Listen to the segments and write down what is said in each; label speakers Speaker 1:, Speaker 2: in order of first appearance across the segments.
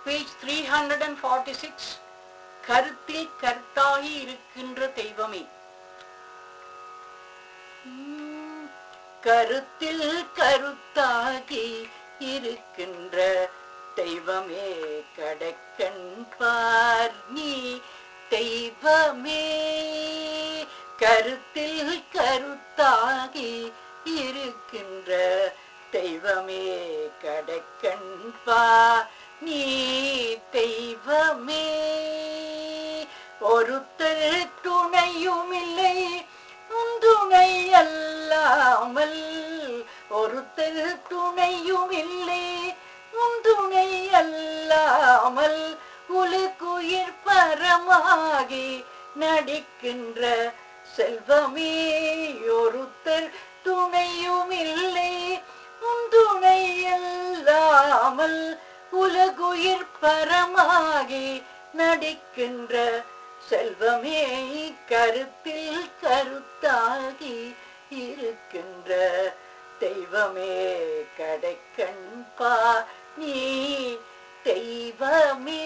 Speaker 1: page three hundred and forty six கருத்தில் கருத்தாகி இருக்கின்ற தெய்வமே உம், கருத்தில் கருத்தாகி இருக்கின்ற தெய்வமே கடக்கண் பார் நீ தெய்வமே கருத்தில் கருத்தாகி இருக்கின்ற தெய்வமே கடக்கண் பார் நீ தெய்வமே ஒருத்தர் துணையும் இல்லை உன் துணை அல்லாமல் ஒருத்தர் துணையும் இல்லை உன் துணை அல்லாமல் உலகுயிர் பரமாகி நடிக்கின்ற செல்வமே ஒருத்தர் துணையும் இல்லை உன் துணை அல்லாமல் உலகுயிர் பரமாகி நடிக்கின்ற செல்வமே கருத்தில் கருத்தாகி இருக்கின்ற தெய்வமே கடைக்கண் பா நீ தெய்வமே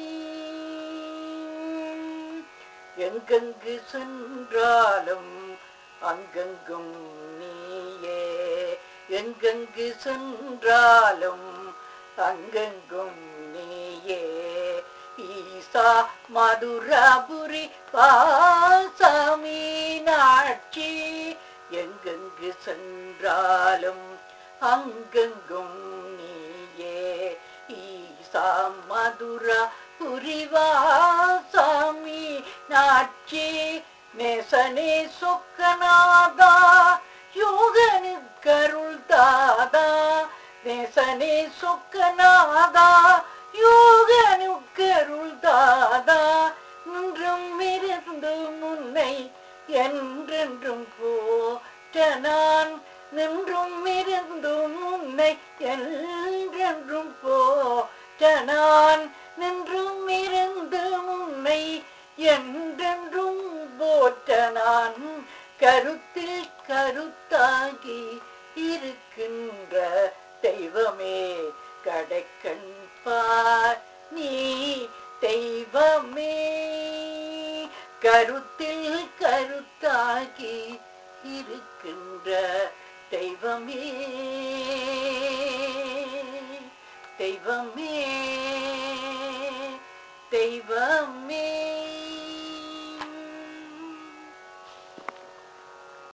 Speaker 1: எங்கெங்கு சென்றாலும் அங்கெங்கும் நீயே எங்கெங்கு சென்றாலும் அங்கெங்கும் நீயே ஈசா மதுராபுரி பாசாமி நாட்சி எங்கெங்கு சென்றாலும் அங்கெங்கும் நீயே ஈசா மதுரா புரிவாசாமி நாட்சி நேசனே சொக்கநாதா யோகனு கருள் தாதா நேசனே சொக்கநாதா யோகனு கருள் தாதா நின்றும் இருந்து முன்னை என்றென்றும் போற்ற நான் நின்றும் இருந்து முன்னை என்றென்றும் போற்ற நான் நின்றும் இருந்து முன்னை என்றென்றும் போற்ற நான் கருத்தில் கருத்தாகி இருக்கின்ற தெய்வமே கடைக்கண் பார் நீ தெய்வமே கருத்தில் கருத்தாகி இருக்கின்ற தெய்வமே தெய்வமே தெய்வமே